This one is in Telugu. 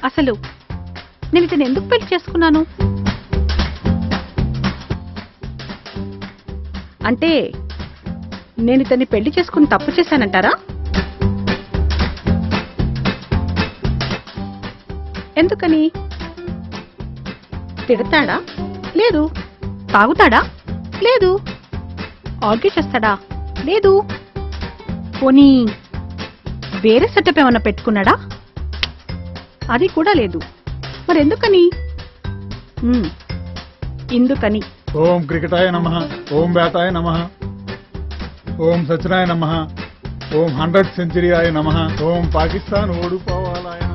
అసలు నేను ఇతను ఎందుకు పెళ్లి చేసుకున్నాను అంటే నేను ఇతన్ని పెళ్లి చేసుకుని తప్పు చేశానంటారా ఎందుకని తిడతాడా లేదు తాగుతాడా లేదు ఆర్గ్యూ చేస్తాడా లేదు పోనీ వేరే సెటప్ ఏమన్నా పెట్టుకున్నాడా అది కూడా లేదు మరి ఎందుకని మ్మ్, ఇందుకని ఓం క్రికెటాయ నమ ఓం బ్యాటాయ నమ ఓం సచినాయ నమ ఓం హండ్రెడ్ సెంచరీయాయ నమ ఓం పాకిస్తాన్ ఓడిపోవాలాయ